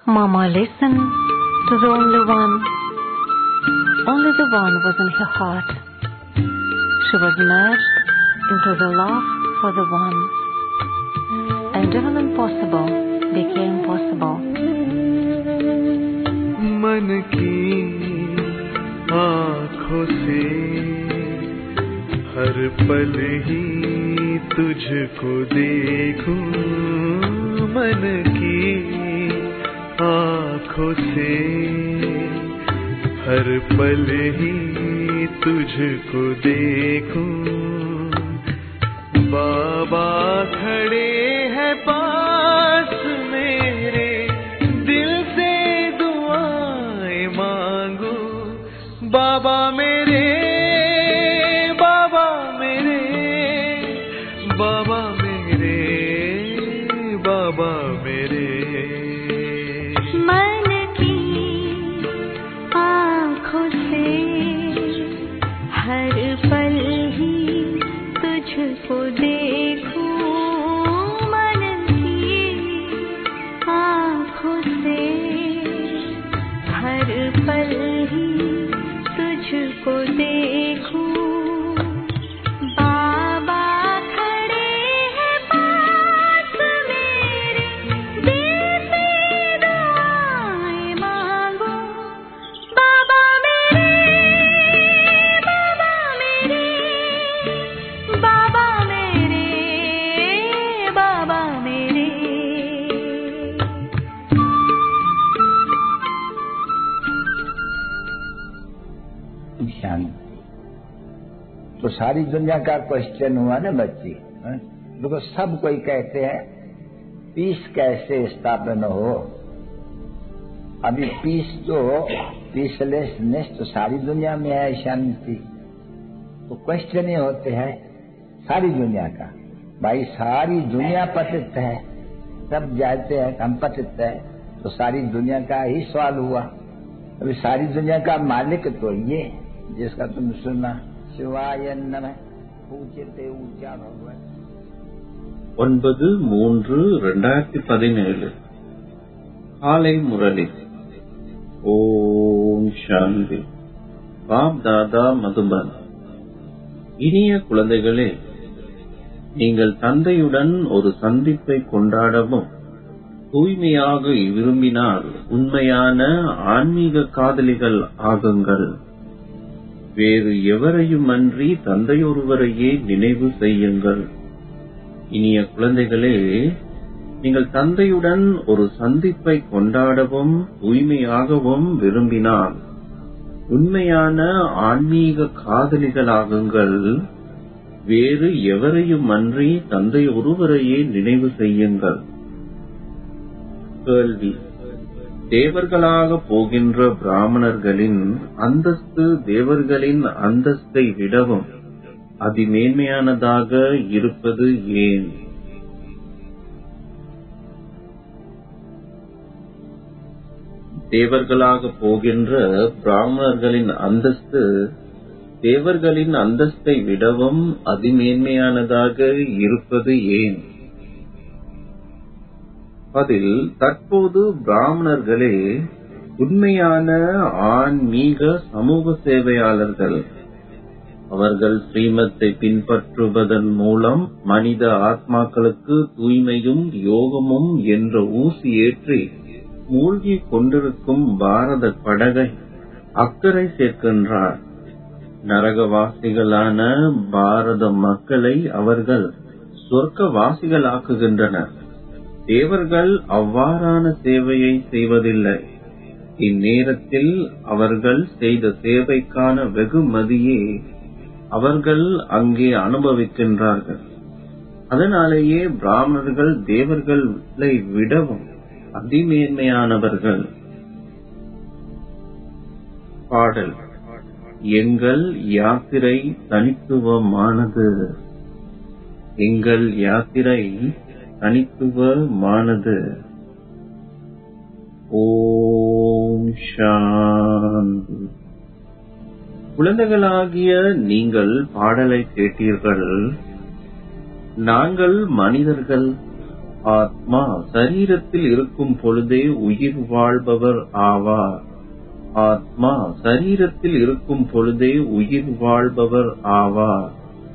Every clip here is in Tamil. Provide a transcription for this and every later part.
Mama listened to the only one. Only the one was in her heart. She was merged into the love for the one. And even impossible became possible. मन की आँखों से हर पल ही तुझको देखूं मन की आँखों से हर पल ही तुझको देखूं बाबा खड़े हैं पास मेरे दिल से दुआएं मांगू बाबा मेरे बाबा मेरे बाबा मेरे बाबा मेरे मन की आँखों से हर पल ही तुझको देखूं मन की आँखों से हर पल ही तुझको देखूं बाबा खड़े हैं पास मेरे दिल से दुआएं मांगो बाबा मेरे बाबा मेरे बाबा मेरे बाबा मेरे शांति तो सारी दुनिया का क्वेश्चन हुआ ना बच्ची हाँ? देखो सब कोई कहते हैं पीस कैसे स्थापन हो अभी पीस तो पीसलेसनेस तो सारी दुनिया में है शांति तो क्वेश्चन ये होते हैं सारी दुनिया का भाई सारी दुनिया पतित है सब जानते हैं हम पतित है तो सारी दुनिया का ही सवाल हुआ अभी सारी दुनिया का मालिक तो ये जिसका तुम सुना शिवाय नमः पूजते ऊंचा भगवत ஒன்பது மூன்று ரெண்டாயிரத்தி பதினேழு காலை முரளி ஓம் சாந்தி பாப் தாதா மதுபன் இனிய குழந்தைகளே நீங்கள் தந்தையுடன் ஒரு சந்திப்பை கொண்டாடவும் தூய்மையாக விரும்பினால் உண்மையான ஆன்மீக காதலிகள் ஆகுங்கள் வேறு எவரையுமன்றி தந்தையொருவரையே நினைவு செய்யுங்கள் இனிய குழந்தைகளே நீங்கள் தந்தையுடன் ஒரு சந்திப்பை கொண்டாடவும் தூய்மையாகவும் விரும்பினால் உண்மையான ஆன்மீக காதலிகளாகுங்கள் வேறு எவரையும் அன்றி தந்தை ஒருவரையே நினைவு செய்யுங்கள் கேள்வி தேவர்களாக போகின்ற பிராமணர்களின் அந்தஸ்து தேவர்களின் அந்தஸ்தை விடவும் அதிமேன்மையானதாக இருப்பது ஏன் தேவர்களாக போகின்ற பிராமணர்களின் அந்தஸ்து தேவர்களின் அந்தஸ்தை விடவும் அதிமேன்மையானதாக இருப்பது ஏன் பதில் தற்போது பிராமணர்களே உண்மையான ஆன்மீக சமூக சேவையாளர்கள் அவர்கள் ஸ்ரீமத்தை பின்பற்றுவதன் மூலம் மனித ஆத்மாக்களுக்கு தூய்மையும் யோகமும் என்ற ஊசி ஏற்றி மூழ்கி கொண்டிருக்கும் பாரத படகை அக்கறை சேர்க்கின்றார் நரகவாசிகளான பாரத மக்களை அவர்கள் சொர்க்கவாசிகளாக்குகின்றனர் தேவர்கள் அவ்வாறான சேவையை செய்வதில்லை இந்நேரத்தில் அவர்கள் செய்த சேவைக்கான வெகுமதியே அவர்கள் அங்கே அனுபவிக்கின்றார்கள் அதனாலேயே பிராமணர்கள் தேவர்களை விடவும் அதிமேன்மையானவர்கள் பாடல் எங்கள் யாத்திரை தனித்துவமானது எங்கள் யாத்திரை தனித்துவமானது ஓம் சாந்தி குழந்தைகளாகிய நீங்கள் பாடலை கேட்டீர்கள் நாங்கள் மனிதர்கள் ஆத்மா சரீரத்தில் இருக்கும் பொழுதே உயிர் வாழ்பவர் ஆவார் ஆத்மா சரீரத்தில் இருக்கும் பொழுதே உயிர் வாழ்பவர் ஆவார்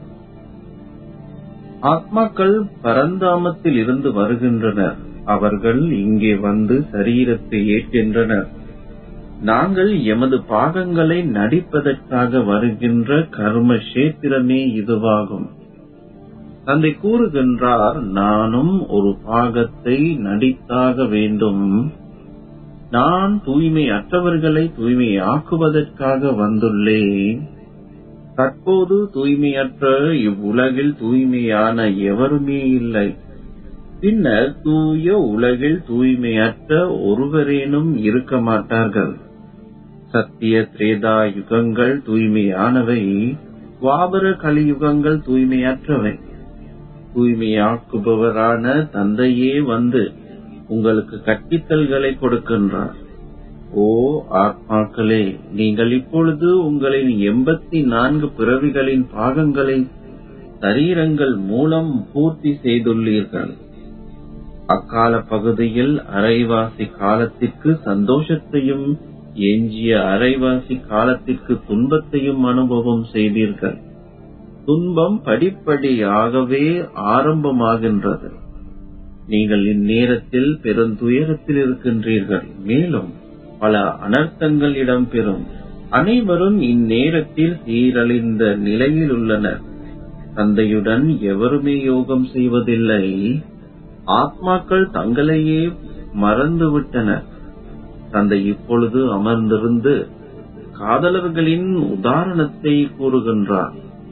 ஆத்மாக்கள் பரந்தாமத்தில் இருந்து வருகின்றனர் அவர்கள் இங்கே வந்து சரீரத்தை ஏற்கின்றனர் நாங்கள் எமது பாகங்களை நடிப்பதற்காக வருகின்ற கர்ம கஷேத்திரமே இதுவாகும் தந்தை கூறுகின்றார் நானும் ஒரு பாகத்தை நடித்தாக வேண்டும் நான் தூய்மை அற்றவர்களை தூய்மையாக்குவதற்காக வந்துள்ளேன் தற்போது தூய்மையற்ற இவ்வுலகில் தூய்மையான எவருமே இல்லை பின்னர் தூய உலகில் தூய்மையற்ற ஒருவரேனும் இருக்க மாட்டார்கள் சத்திய திரேதா யுகங்கள் தூய்மையானவை துவாபர கலியுகங்கள் தூய்மையற்றவை தூய்மையாக்குபவரான தந்தையே வந்து உங்களுக்கு கற்பித்தல்களை கொடுக்கின்றார் ஓ ஆத்மாக்களே நீங்கள் இப்பொழுது உங்களின் எண்பத்தி நான்கு பிறவிகளின் பாகங்களை சரீரங்கள் மூலம் பூர்த்தி செய்துள்ளீர்கள் அக்கால பகுதியில் அரைவாசி காலத்திற்கு சந்தோஷத்தையும் எஞ்சிய அரைவாசி காலத்திற்கு துன்பத்தையும் அனுபவம் செய்தீர்கள் துன்பம் படிப்படியாகவே ஆரம்பமாகின்றது நீங்கள் இந்நேரத்தில் பெருந்துயரத்தில் இருக்கின்றீர்கள் மேலும் பல அனர்த்தங்கள் இடம்பெறும் அனைவரும் இந்நேரத்தில் சீரழிந்த நிலையில் உள்ளனர் தந்தையுடன் எவருமே யோகம் செய்வதில்லை ஆத்மாக்கள் தங்களையே மறந்துவிட்டனர் தந்தை இப்பொழுது அமர்ந்திருந்து காதலர்களின் உதாரணத்தை கூறுகின்றார்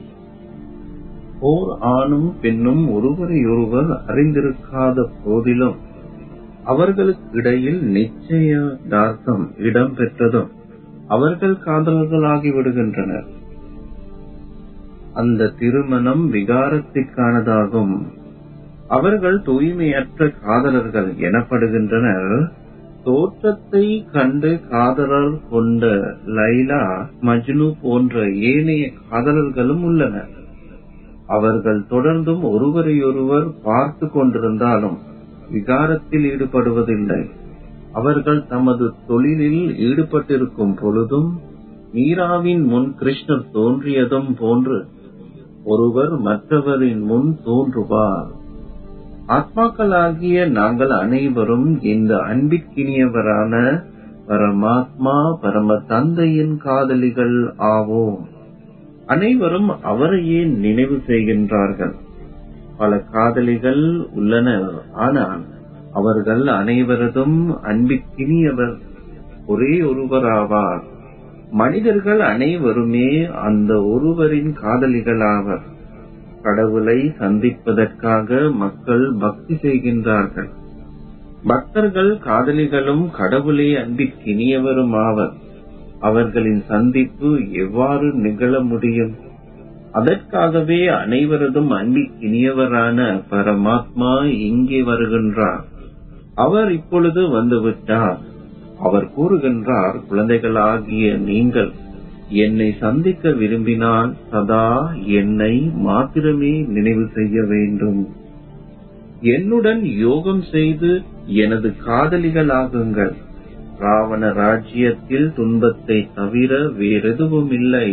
ஓர் ஆணும் பெண்ணும் ஒருவரையொருவர் அறிந்திருக்காத போதிலும் அவர்களுக்கிடையில் நிச்சயதார்த்தம் இடம்பெற்றதும் அவர்கள் காதலர்களாகி விடுகின்றனர் அந்த திருமணம் விகாரத்திற்கானதாகும் அவர்கள் தூய்மையற்ற காதலர்கள் எனப்படுகின்றனர் தோற்றத்தை கண்டு காதலர் கொண்ட லைலா மஜ்னு போன்ற ஏனைய காதலர்களும் உள்ளனர் அவர்கள் தொடர்ந்தும் ஒருவரையொருவர் பார்த்து கொண்டிருந்தாலும் விகாரத்தில் ஈடுபடுவதில்லை அவர்கள் தமது தொழிலில் ஈடுபட்டிருக்கும் பொழுதும் மீராவின் முன் கிருஷ்ணர் தோன்றியதும் போன்று ஒருவர் மற்றவரின் முன் தோன்றுவார் ஆத்மாக்களாகிய நாங்கள் அனைவரும் இந்த அன்பிற்கினியவரான பரமாத்மா பரம தந்தையின் காதலிகள் ஆவோம் அனைவரும் அவரையே நினைவு செய்கின்றார்கள் பல காதலிகள் உள்ளனர் ஆனால் அவர்கள் அனைவரதும் அன்பிற்கினியவர் ஒரே ஒருவராவார் மனிதர்கள் அனைவருமே அந்த ஒருவரின் காதலிகளாவர் கடவுளை சந்திப்பதற்காக மக்கள் பக்தி செய்கின்றார்கள் பக்தர்கள் காதலிகளும் கடவுளே அன்பிற்கினியவரும் ஆவர் அவர்களின் சந்திப்பு எவ்வாறு நிகழ முடியும் அதற்காகவே அனைவரதும் அன்பிற்கினியவரான பரமாத்மா இங்கே வருகின்றார் அவர் இப்பொழுது வந்துவிட்டார் அவர் கூறுகின்றார் குழந்தைகளாகிய நீங்கள் என்னை சந்திக்க விரும்பினால் சதா என்னை மாத்திரமே நினைவு செய்ய வேண்டும் என்னுடன் யோகம் செய்து எனது காதலிகளாகுங்கள் ராவண ராஜ்யத்தில் துன்பத்தை தவிர வேறெதுவும் இல்லை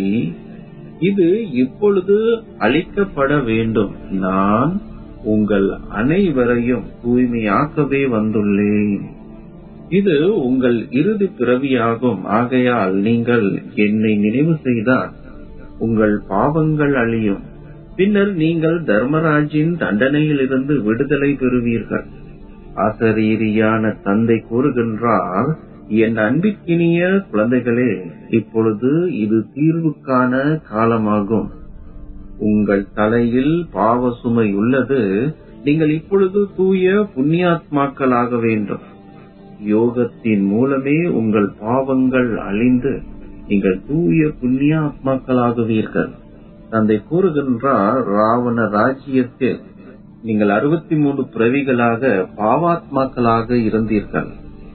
இது இப்பொழுது அளிக்கப்பட வேண்டும் நான் உங்கள் அனைவரையும் தூய்மையாக்கவே வந்துள்ளேன் இது உங்கள் இறுதி பிறவியாகும் ஆகையால் நீங்கள் என்னை நினைவு செய்தால் உங்கள் பாவங்கள் அழியும் பின்னர் நீங்கள் தர்மராஜின் தண்டனையிலிருந்து விடுதலை பெறுவீர்கள் அசரீரியான தந்தை கூறுகின்றார் என் அன்பிற்கினிய குழந்தைகளே இப்பொழுது இது தீர்வுக்கான காலமாகும் உங்கள் தலையில் பாவ சுமை உள்ளது நீங்கள் இப்பொழுது தூய புண்ணியாத்மாக்களாக வேண்டும் யோகத்தின் மூலமே உங்கள் பாவங்கள் அழிந்து நீங்கள் தூய புண்ணியாத்மாக்களாகுவீர்கள் தந்தை கூறுகின்றார் ராவண ராஜ்யத்தில் நீங்கள் அறுபத்தி மூன்று பிறவிகளாக பாவாத்மாக்களாக இருந்தீர்கள்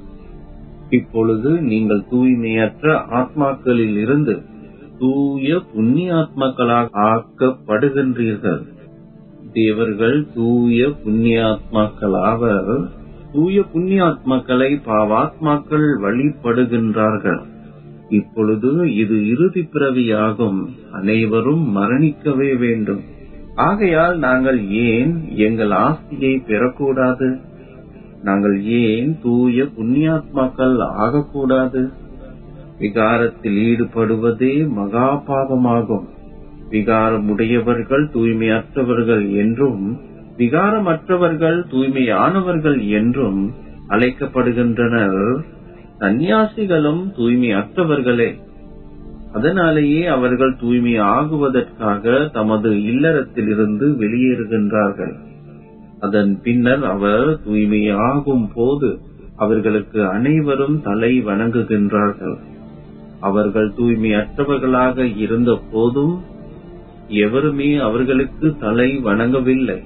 இப்பொழுது நீங்கள் தூய்மையற்ற ஆத்மாக்களில் இருந்து தூய புண்ணியாத்மாக்களாக ஆக்கப்படுகின்றீர்கள் தேவர்கள் தூய புண்ணியாத்மாக்களாவர் தூய புண்ணியாத்மாக்களை பாவாத்மாக்கள் வழிபடுகின்றார்கள் இப்பொழுது இது இறுதி பிறவியாகும் அனைவரும் மரணிக்கவே வேண்டும் ஆகையால் நாங்கள் ஏன் எங்கள் ஆஸ்தியை பெறக்கூடாது நாங்கள் ஏன் தூய புண்ணியாத்மாக்கள் ஆகக்கூடாது விகாரத்தில் ஈடுபடுவதே மகா பாவமாகும் விகாரமுடையவர்கள் தூய்மையற்றவர்கள் என்றும் விகாரமற்றவர்கள் தூய்மையானவர்கள் என்றும் அழைக்கப்படுகின்றனர் சந்நியாசிகளும் தூய்மையற்றவர்களே அதனாலேயே அவர்கள் தூய்மை ஆகுவதற்காக தமது இல்லறத்திலிருந்து வெளியேறுகின்றார்கள் அதன் பின்னர் அவர் தூய்மையாகும் போது அவர்களுக்கு அனைவரும் தலை வணங்குகின்றார்கள் அவர்கள் தூய்மையற்றவர்களாக இருந்த போதும் எவருமே அவர்களுக்கு தலை வணங்கவில்லை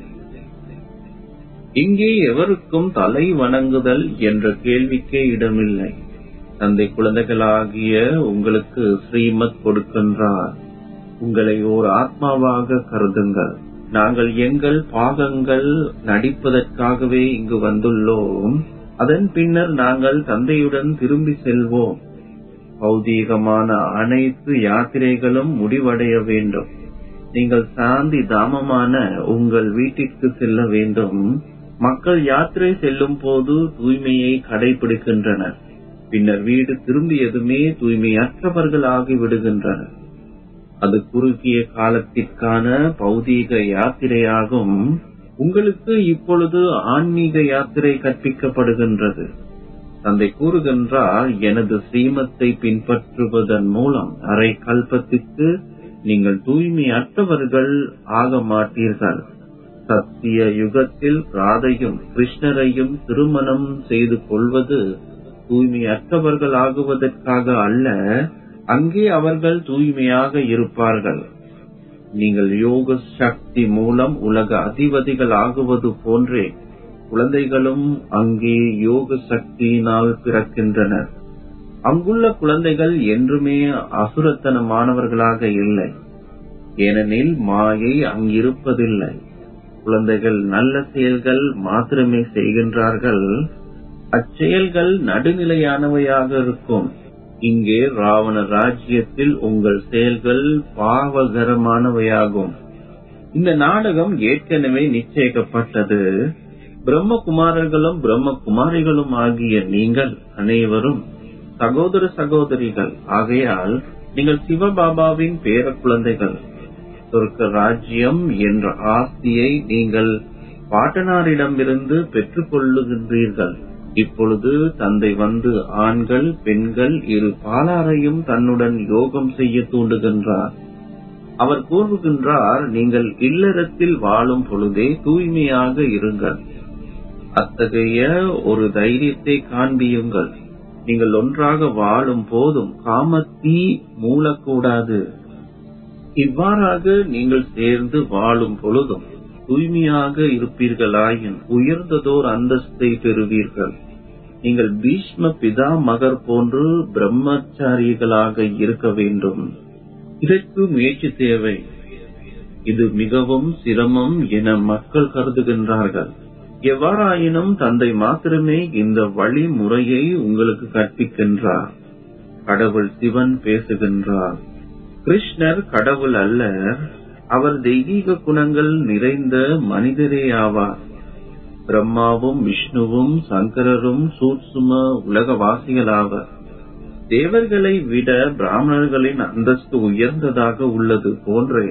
இங்கே எவருக்கும் தலை வணங்குதல் என்ற கேள்விக்கே இடமில்லை தந்தை குழந்தைகளாகிய உங்களுக்கு ஸ்ரீமத் கொடுக்கின்றார் உங்களை ஓர் ஆத்மாவாக கருதுங்கள் நாங்கள் எங்கள் பாகங்கள் நடிப்பதற்காகவே இங்கு வந்துள்ளோம் அதன் பின்னர் நாங்கள் தந்தையுடன் திரும்பி செல்வோம் பௌதீகமான அனைத்து யாத்திரைகளும் முடிவடைய வேண்டும் நீங்கள் சாந்தி தாமமான உங்கள் வீட்டிற்கு செல்ல வேண்டும் மக்கள் யாத்திரை செல்லும் போது தூய்மையை கடைபிடிக்கின்றனர் பின்னர் வீடு திரும்பியதுமே தூய்மையற்றவர்கள் ஆகிவிடுகின்றனர் அது குறுகிய காலத்திற்கான பௌதீக யாத்திரையாகும் உங்களுக்கு இப்பொழுது ஆன்மீக யாத்திரை கற்பிக்கப்படுகின்றது தந்தை கூறுகின்றார் எனது ஸ்ரீமத்தை பின்பற்றுவதன் மூலம் அரை கல்பத்திற்கு நீங்கள் தூய்மையற்றவர்கள் ஆக மாட்டீர்கள் சத்திய யுகத்தில் ராதையும் கிருஷ்ணரையும் திருமணம் செய்து கொள்வது தூய்மையற்றவர்கள் ஆகுவதற்காக அல்ல அங்கே அவர்கள் தூய்மையாக இருப்பார்கள் நீங்கள் யோக சக்தி மூலம் உலக அதிபதிகள் ஆகுவது போன்றே குழந்தைகளும் அங்கே யோக சக்தியினால் பிறக்கின்றனர் அங்குள்ள குழந்தைகள் என்றுமே அசுரத்தனமானவர்களாக இல்லை ஏனெனில் மாயை அங்கிருப்பதில்லை குழந்தைகள் நல்ல செயல்கள் மாத்திரமே செய்கின்றார்கள் அச்செயல்கள் நடுநிலையானவையாக இருக்கும் இங்கே ராவண ராஜ்யத்தில் உங்கள் செயல்கள் பாவகரமானவையாகும் இந்த நாடகம் ஏற்கனவே நிச்சயிக்கப்பட்டது பிரம்மகுமாரர்களும் பிரம்மகுமாரிகளும் ஆகிய நீங்கள் அனைவரும் சகோதர சகோதரிகள் ஆகையால் நீங்கள் சிவபாபாவின் பேர குழந்தைகள் சொர்க்க ராஜ்யம் என்ற ஆஸ்தியை நீங்கள் பாட்டனாரிடமிருந்து பெற்றுக் கொள்ளுகின்றீர்கள் இப்பொழுது தந்தை வந்து ஆண்கள் பெண்கள் இரு பாலாரையும் தன்னுடன் யோகம் செய்ய தூண்டுகின்றார் அவர் கூறுகின்றார் நீங்கள் இல்லறத்தில் வாழும் பொழுதே தூய்மையாக இருங்கள் அத்தகைய ஒரு தைரியத்தை காண்பியுங்கள் நீங்கள் ஒன்றாக வாழும் போதும் காமத்தீ மூலக்கூடாது இவ்வாறாக நீங்கள் சேர்ந்து வாழும் பொழுதும் தூய்மையாக இருப்பீர்களாயின் உயர்ந்ததோர் அந்தஸ்தை பெறுவீர்கள் நீங்கள் பீஷ்ம பிதா மகர் போன்று பிரம்மச்சாரிகளாக இருக்க வேண்டும் இதற்கு முயற்சி தேவை இது மிகவும் சிரமம் என மக்கள் கருதுகின்றார்கள் எவ்வாறாயினும் தந்தை மாத்திரமே இந்த வழிமுறையை உங்களுக்கு கற்பிக்கின்றார் கடவுள் சிவன் பேசுகின்றார் கிருஷ்ணர் கடவுள் அல்ல அவர் தெய்வீக குணங்கள் நிறைந்த மனிதரே ஆவார் பிரம்மாவும் விஷ்ணுவும் சங்கரரும் சூட்சும உலகவாசிகளாவர் தேவர்களை விட பிராமணர்களின் அந்தஸ்து உயர்ந்ததாக உள்ளது போன்றே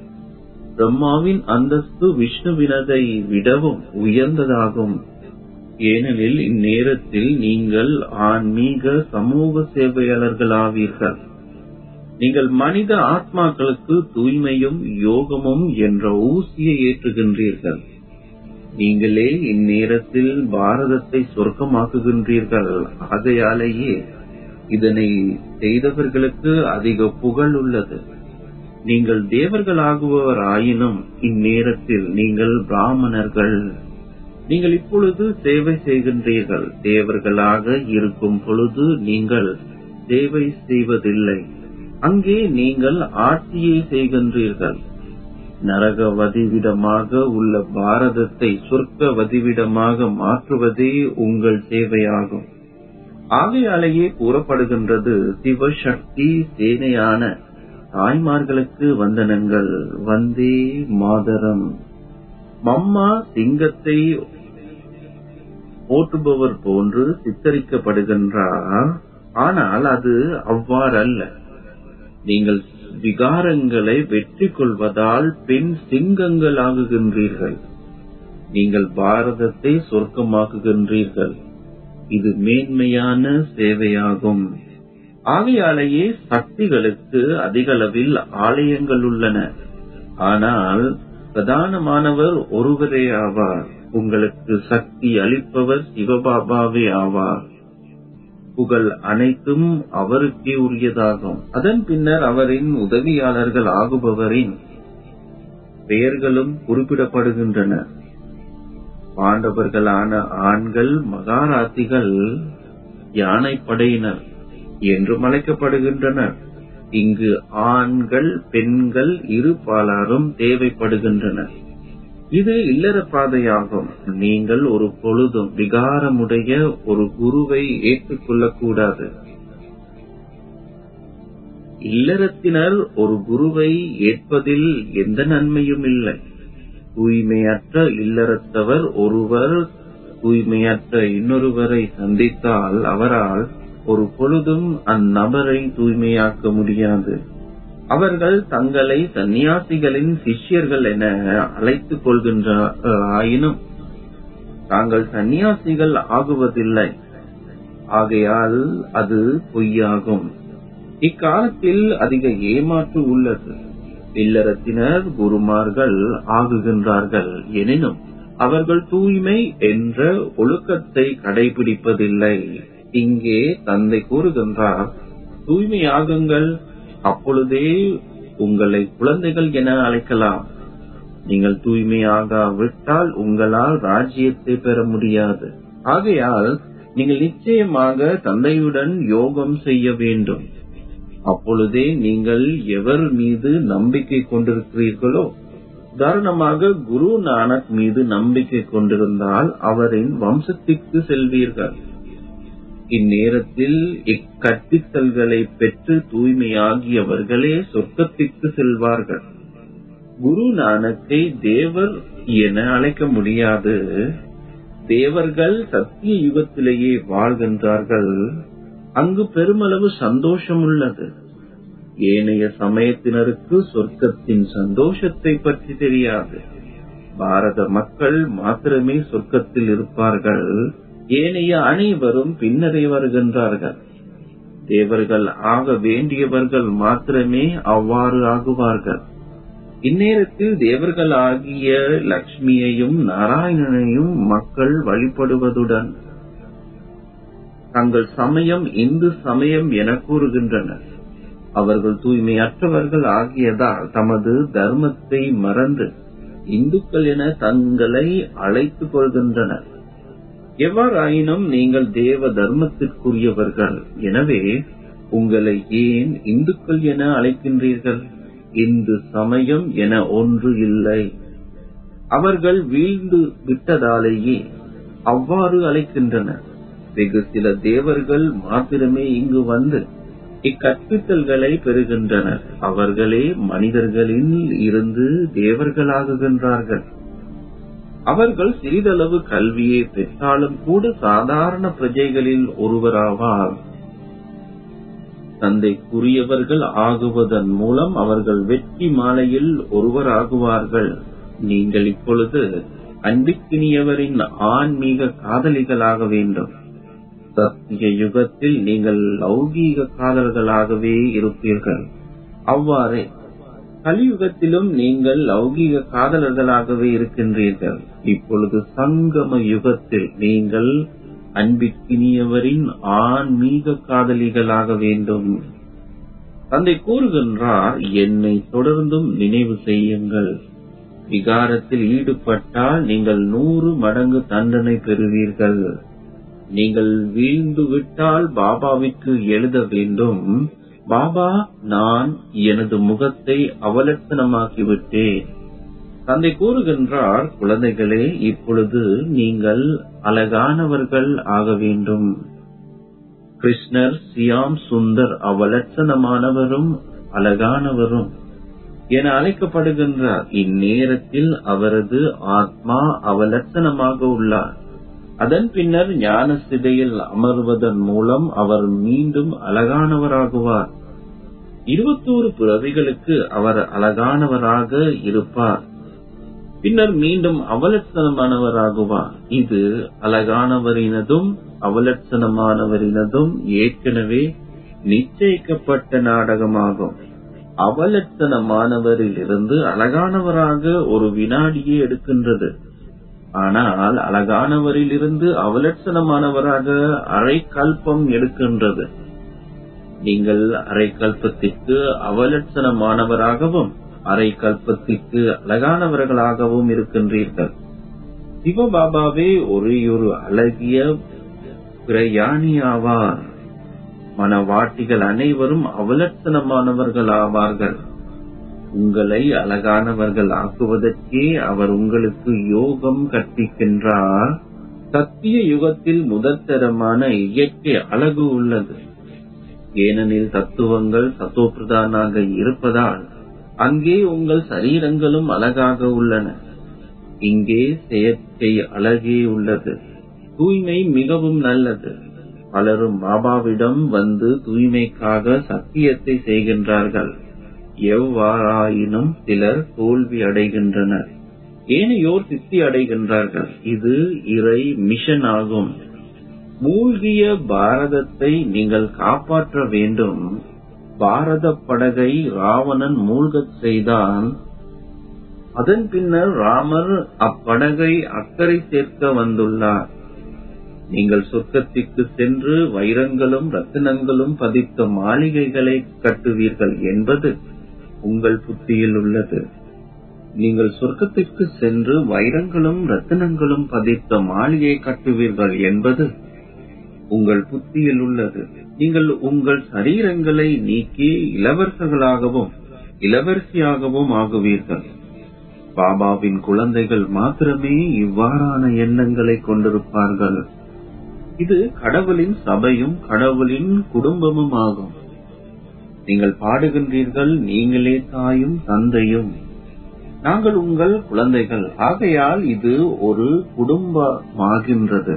பிரம்மாவின் அந்தஸ்து விஷ்ணுவினதை விடவும் உயர்ந்ததாகும் ஏனெனில் இந்நேரத்தில் நீங்கள் ஆன்மீக சமூக சேவையாளர்களாவீர்கள் நீங்கள் மனித ஆத்மாக்களுக்கு தூய்மையும் யோகமும் என்ற ஊசியை ஏற்றுகின்றீர்கள் நீங்களே இந்நேரத்தில் பாரதத்தை சொர்க்கமாக்குகின்றீர்கள் ஆகையாலேயே இதனை செய்தவர்களுக்கு அதிக புகழ் உள்ளது நீங்கள் தேவர்களாகுபவர் ஆயினும் இந்நேரத்தில் நீங்கள் பிராமணர்கள் நீங்கள் இப்பொழுது சேவை செய்கின்றீர்கள் தேவர்களாக இருக்கும் பொழுது நீங்கள் சேவை செய்வதில்லை அங்கே நீங்கள் ஆட்சியை செய்கின்றீர்கள் நரக வதிவிடமாக உள்ள பாரதத்தை சொர்க்க வதிவிடமாக மாற்றுவதே உங்கள் சேவையாகும் ஆகையாலேயே கூறப்படுகின்றது சிவசக்தி சேனையான தாய்மார்களுக்கு வந்தனங்கள் வந்தே மாதரம் மம்மா சிங்கத்தை ஓட்டுபவர் போன்று சித்தரிக்கப்படுகின்றார் ஆனால் அது அவ்வாறல்ல நீங்கள் விகாரங்களை வெற்றி கொள்வதால் பெண் சிங்கங்கள் ஆகுகின்றீர்கள் நீங்கள் பாரதத்தை சொர்க்கமாக்குகின்றீர்கள் இது மேன்மையான சேவையாகும் ஆகையாலேயே சக்திகளுக்கு அதிகளவில் ஆலயங்கள் உள்ளன ஆனால் பிரதானமானவர் ஒருவரே ஆவார் உங்களுக்கு சக்தி அளிப்பவர் சிவபாபாவே ஆவார் புகழ் அனைத்தும் அவருக்கே உரியதாகும் அதன் பின்னர் அவரின் உதவியாளர்கள் ஆகுபவரின் பெயர்களும் குறிப்பிடப்படுகின்றன பாண்டவர்களான ஆண்கள் மகாராத்திகள் யானைப்படையினர் என்றும் அழைக்கப்படுகின்றனர் இங்கு ஆண்கள் பெண்கள் இரு பாலாரும் தேவைப்படுகின்றனர் இது இல்லற பாதையாகும் நீங்கள் ஒரு பொழுதும் விகாரமுடைய ஒரு குருவை ஏற்றுக்கொள்ளக் கூடாது இல்லறத்தினர் ஒரு குருவை ஏற்பதில் எந்த நன்மையும் இல்லை தூய்மையற்ற இல்லறத்தவர் ஒருவர் தூய்மையற்ற இன்னொருவரை சந்தித்தால் அவரால் ஒரு பொழுதும் அந்நபரை தூய்மையாக்க முடியாது அவர்கள் தங்களை சந்நியாசிகளின் சிஷ்யர்கள் என அழைத்துக் கொள்கின்ற ஆயினும் தாங்கள் சந்நியாசிகள் ஆகுவதில்லை ஆகையால் அது பொய்யாகும் இக்காலத்தில் அதிக ஏமாற்று உள்ளது இல்லறத்தினர் குருமார்கள் ஆகுகின்றார்கள் எனினும் அவர்கள் தூய்மை என்ற ஒழுக்கத்தை கடைபிடிப்பதில்லை இங்கே தந்தை கூறுகின்றார் தூய்மையாகுங்கள் அப்பொழுதே உங்களை குழந்தைகள் என அழைக்கலாம் நீங்கள் தூய்மையாகாவிட்டால் உங்களால் ராஜ்யத்தை பெற முடியாது ஆகையால் நீங்கள் நிச்சயமாக தந்தையுடன் யோகம் செய்ய வேண்டும் அப்பொழுதே நீங்கள் எவர் மீது நம்பிக்கை கொண்டிருக்கிறீர்களோ உதாரணமாக குரு நானக் மீது நம்பிக்கை கொண்டிருந்தால் அவரின் வம்சத்திற்கு செல்வீர்கள் இந்நேரத்தில் இக்கற்பித்தல்களை பெற்று தூய்மையாகியவர்களே சொர்க்கத்திற்கு செல்வார்கள் குரு நானக்கை தேவர் என அழைக்க முடியாது தேவர்கள் சத்திய யுகத்திலேயே வாழ்கின்றார்கள் அங்கு பெருமளவு சந்தோஷம் உள்ளது ஏனைய சமயத்தினருக்கு சொர்க்கத்தின் சந்தோஷத்தை பற்றி தெரியாது பாரத மக்கள் மாத்திரமே சொர்க்கத்தில் இருப்பார்கள் ஏனைய அனைவரும் பின்னரே வருகின்றார்கள் தேவர்கள் ஆக வேண்டியவர்கள் மாத்திரமே அவ்வாறு ஆகுவார்கள் இந்நேரத்தில் தேவர்கள் ஆகிய லக்ஷ்மியையும் நாராயணனையும் மக்கள் வழிபடுவதுடன் தங்கள் சமயம் இந்து சமயம் என கூறுகின்றனர் அவர்கள் தூய்மையற்றவர்கள் ஆகியதால் தமது தர்மத்தை மறந்து இந்துக்கள் என தங்களை அழைத்துக் கொள்கின்றனர் எவ்வாறாயினும் நீங்கள் தேவ தர்மத்திற்குரியவர்கள் எனவே உங்களை ஏன் இந்துக்கள் என அழைக்கின்றீர்கள் இந்து சமயம் என ஒன்று இல்லை அவர்கள் வீழ்ந்து விட்டதாலேயே அவ்வாறு அழைக்கின்றனர் வெகு சில தேவர்கள் மாத்திரமே இங்கு வந்து இக்கற்பித்தல்களை பெறுகின்றனர் அவர்களே மனிதர்களில் இருந்து தேவர்களாகுகின்றார்கள் அவர்கள் சிறிதளவு கல்வியை பெற்றாலும் கூட சாதாரண பிரஜைகளில் ஒருவராவார் தந்தைக்குரியவர்கள் ஆகுவதன் மூலம் அவர்கள் வெற்றி மாலையில் ஒருவராகுவார்கள் நீங்கள் இப்பொழுது அன்பிற்கினியவரின் ஆன்மீக காதலிகளாக வேண்டும் சத்திய யுகத்தில் நீங்கள் லௌகீக காதல்களாகவே இருப்பீர்கள் அவ்வாறே கலியுகத்திலும் நீங்கள் லௌகீக காதலர்களாகவே இருக்கின்றீர்கள் இப்பொழுது சங்கம யுகத்தில் நீங்கள் அன்பிற்கினியவரின் ஆன்மீக காதலிகளாக வேண்டும் தந்தை கூறுகின்றார் என்னை தொடர்ந்தும் நினைவு செய்யுங்கள் விகாரத்தில் ஈடுபட்டால் நீங்கள் நூறு மடங்கு தண்டனை பெறுவீர்கள் நீங்கள் வீழ்ந்து விட்டால் பாபாவிற்கு எழுத வேண்டும் பாபா நான் எனது முகத்தை அவலட்சணமாக்கிவிட்டேன் தந்தை கூறுகின்றார் குழந்தைகளே இப்பொழுது நீங்கள் அழகானவர்கள் ஆக வேண்டும் கிருஷ்ணர் சியாம் சுந்தர் அவலட்சணமானவரும் அழகானவரும் என அழைக்கப்படுகின்றார் இந்நேரத்தில் அவரது ஆத்மா அவலட்சணமாக உள்ளார் அதன் பின்னர் ஞான சிதையில் அமர்வதன் மூலம் அவர் மீண்டும் அழகானவராகுவார் இருபத்தோரு பிறவிகளுக்கு அவர் அழகானவராக இருப்பார் பின்னர் மீண்டும் அவலட்சணமானவராகுவார் இது அழகானவரினதும் அவலட்சணமானவரினதும் ஏற்கனவே நிச்சயிக்கப்பட்ட நாடகமாகும் அவலட்சணமானவரிலிருந்து அழகானவராக ஒரு வினாடியே எடுக்கின்றது ஆனால் அழகானவரிலிருந்து அவலட்சணமானவராக அரை கல்பம் எடுக்கின்றது நீங்கள் அரை கல்பத்திற்கு அவலட்சணமானவராகவும் அரை கல்பத்திற்கு அழகானவர்களாகவும் இருக்கின்றீர்கள் சிவபாபாவே ஒரேயொரு அழகிய பிரயாணி ஆவார் மனவாட்டிகள் அனைவரும் அவலட்சணமானவர்கள் ஆவார்கள் உங்களை அழகானவர்கள் ஆக்குவதற்கே அவர் உங்களுக்கு யோகம் கற்பிக்கின்றார் சத்திய யுகத்தில் முதற்தரமான இயற்கை அழகு உள்ளது ஏனெனில் தத்துவங்கள் சத்தோப்பிரதானாக இருப்பதால் அங்கே உங்கள் சரீரங்களும் அழகாக உள்ளன இங்கே செயற்கை அழகே உள்ளது தூய்மை மிகவும் நல்லது பலரும் பாபாவிடம் வந்து தூய்மைக்காக சத்தியத்தை செய்கின்றார்கள் எவ்வாறாயினும் சிலர் தோல்வி அடைகின்றனர் ஏனையோர் சித்தி அடைகின்றார்கள் இது இறை மிஷன் ஆகும் மூழ்கிய பாரதத்தை நீங்கள் காப்பாற்ற வேண்டும் பாரத படகை ராவணன் மூழ்கச் செய்தான் அதன் பின்னர் ராமர் அப்படகை அக்கறை சேர்க்க வந்துள்ளார் நீங்கள் சொர்க்கத்திற்கு சென்று வைரங்களும் ரத்தினங்களும் பதித்த மாளிகைகளை கட்டுவீர்கள் என்பது உங்கள் புத்தியில் உள்ளது நீங்கள் சொர்க்கத்திற்கு சென்று வைரங்களும் ரத்தினங்களும் பதித்த மாளிகை கட்டுவீர்கள் என்பது உங்கள் புத்தியில் உள்ளது நீங்கள் உங்கள் சரீரங்களை நீக்கி இளவரசர்களாகவும் இளவரசியாகவும் ஆகுவீர்கள் பாபாவின் குழந்தைகள் மாத்திரமே இவ்வாறான எண்ணங்களை கொண்டிருப்பார்கள் இது கடவுளின் சபையும் கடவுளின் குடும்பமும் ஆகும் நீங்கள் பாடுகின்றீர்கள் நீங்களே தாயும் தந்தையும் நாங்கள் உங்கள் குழந்தைகள் ஆகையால் இது ஒரு குடும்பமாகின்றது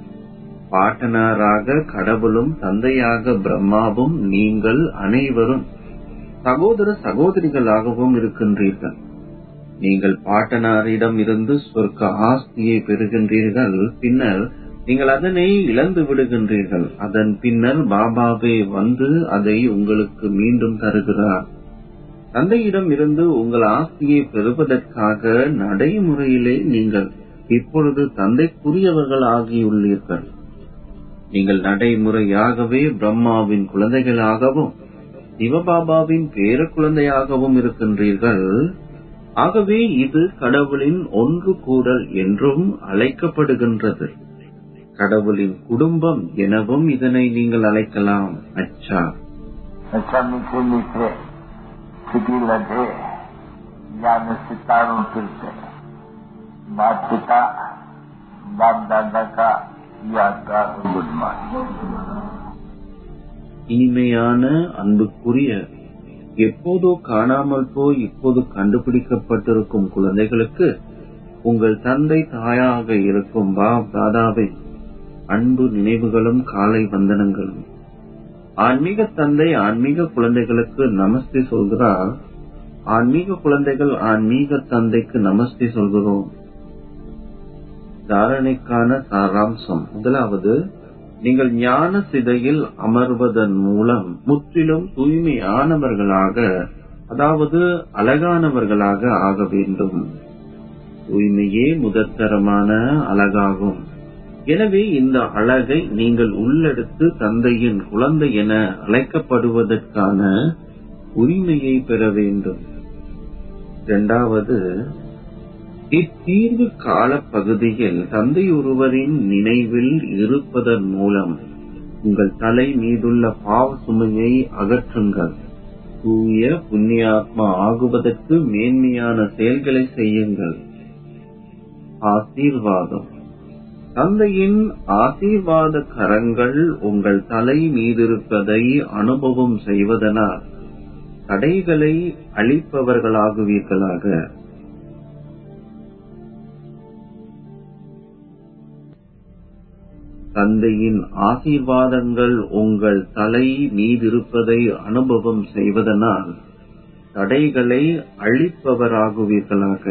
பாட்டனாராக கடவுளும் தந்தையாக பிரம்மாவும் நீங்கள் அனைவரும் சகோதர சகோதரிகளாகவும் இருக்கின்றீர்கள் நீங்கள் பாட்டனாரிடம் இருந்து சொர்க்க ஆஸ்தியை பெறுகின்றீர்கள் பின்னர் நீங்கள் அதனை இழந்து விடுகின்றீர்கள் அதன் பின்னர் பாபாவே வந்து அதை உங்களுக்கு மீண்டும் தருகிறார் தந்தையிடம் இருந்து உங்கள் ஆஸ்தியை பெறுவதற்காக நடைமுறையிலே நீங்கள் இப்பொழுது தந்தைக்குரியவர்கள் ஆகியுள்ளீர்கள் நீங்கள் நடைமுறையாகவே பிரம்மாவின் குழந்தைகளாகவும் சிவபாபாவின் பேர குழந்தையாகவும் இருக்கின்றீர்கள் ஆகவே இது கடவுளின் ஒன்று கூடல் என்றும் அழைக்கப்படுகின்றது கடவுளின் குடும்பம் எனவும் இதனை நீங்கள் அழைக்கலாம் அச்சா अच्छा मीठे मीठे सिटी लगे ज्ञान सितारों फिरते माता पिता बाप दादा का यादगार गुड मॉर्निंग இனிமையான அன்புக்குரிய எப்போதோ காணாமல் போய் இப்போது கண்டுபிடிக்கப்பட்டிருக்கும் குழந்தைகளுக்கு உங்கள் தந்தை தாயாக இருக்கும் பாப் தாதாவின் அன்பு நினைவுகளும் காலை வந்தனங்களும் ஆன்மீக தந்தை ஆன்மீக குழந்தைகளுக்கு நமஸ்தே சொல்கிறார் ஆன்மீக குழந்தைகள் ஆன்மீக தந்தைக்கு நமஸ்தே சொல்கிறோம் தாரணைக்கான சாராம்சம் முதலாவது நீங்கள் ஞான சிதையில் அமர்வதன் மூலம் முற்றிலும் தூய்மையானவர்களாக அதாவது அழகானவர்களாக ஆக வேண்டும் தூய்மையே முதற்தரமான அழகாகும் எனவே இந்த அழகை நீங்கள் உள்ளெடுத்து தந்தையின் குழந்தை என அழைக்கப்படுவதற்கான உரிமையை பெற வேண்டும் இரண்டாவது இத்தீர்வு கால பகுதியில் தந்தை ஒருவரின் நினைவில் இருப்பதன் மூலம் உங்கள் தலை மீதுள்ள பாவ சுமையை அகற்றுங்கள் தூய புண்ணியாத்மா ஆகுவதற்கு மேன்மையான செயல்களை செய்யுங்கள் ஆசீர்வாதம் தந்தையின் ஆசீர்வாத கரங்கள் உங்கள் தலை மீதிருப்பதை அனுபவம் செய்வதனால் தடைகளை அழிப்பவர்களாகுவீர்களாக தந்தையின் ஆசீர்வாதங்கள் உங்கள் தலை மீதிருப்பதை அனுபவம் செய்வதனால் தடைகளை அழிப்பவராகுவீர்களாக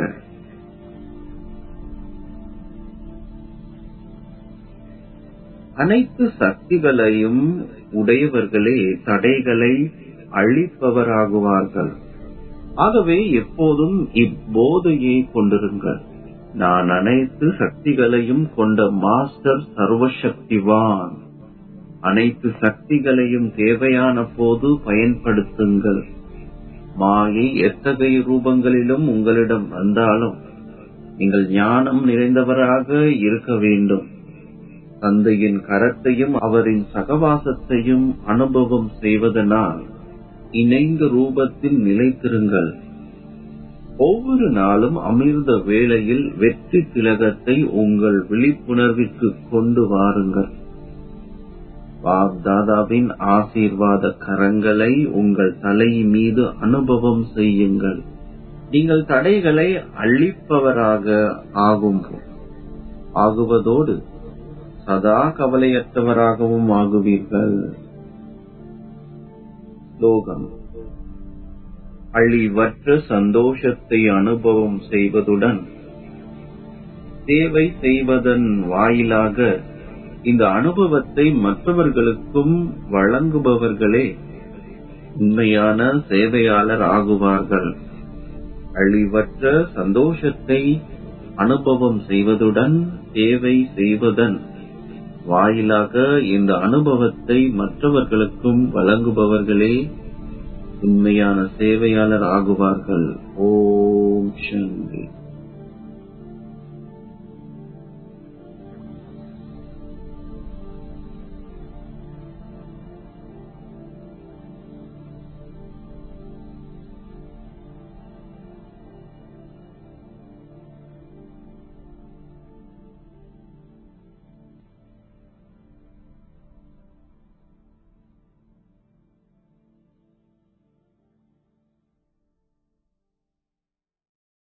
அனைத்து சக்திகளையும் உடையவர்களே தடைகளை அழிப்பவராகுவார்கள் ஆகவே எப்போதும் இப்போதையை கொண்டிருங்கள் நான் அனைத்து சக்திகளையும் கொண்ட மாஸ்டர் சர்வசக்திவான் அனைத்து சக்திகளையும் தேவையான போது பயன்படுத்துங்கள் மாயை எத்தகைய ரூபங்களிலும் உங்களிடம் வந்தாலும் நீங்கள் ஞானம் நிறைந்தவராக இருக்க வேண்டும் தந்தையின் கரத்தையும் அவரின் சகவாசத்தையும் அனுபவம் செய்வதனால் இணைந்த ரூபத்தில் நிலைத்திருங்கள் ஒவ்வொரு நாளும் அமிர்த வேளையில் வெற்றி திலகத்தை உங்கள் விழிப்புணர்விற்கு கொண்டு வாருங்கள் பாப்தாதாவின் ஆசீர்வாத கரங்களை உங்கள் தலை மீது அனுபவம் செய்யுங்கள் நீங்கள் தடைகளை அழிப்பவராக ஆகும் ஆகுவதோடு சதா கவலையற்றவராகவும் ஆகுவீர்கள் லோகம் அழிவற்ற சந்தோஷத்தை அனுபவம் செய்வதுடன் சேவை செய்வதன் வாயிலாக இந்த அனுபவத்தை மற்றவர்களுக்கும் வழங்குபவர்களே உண்மையான சேவையாளர் ஆகுவார்கள் அழிவற்ற சந்தோஷத்தை அனுபவம் செய்வதுடன் சேவை செய்வதன் வாயிலாக இந்த அனுபவத்தை மற்றவர்களுக்கும் வழங்குபவர்களே உண்மையான சேவையாளர் ஆகுவார்கள் ஓம் சந்தி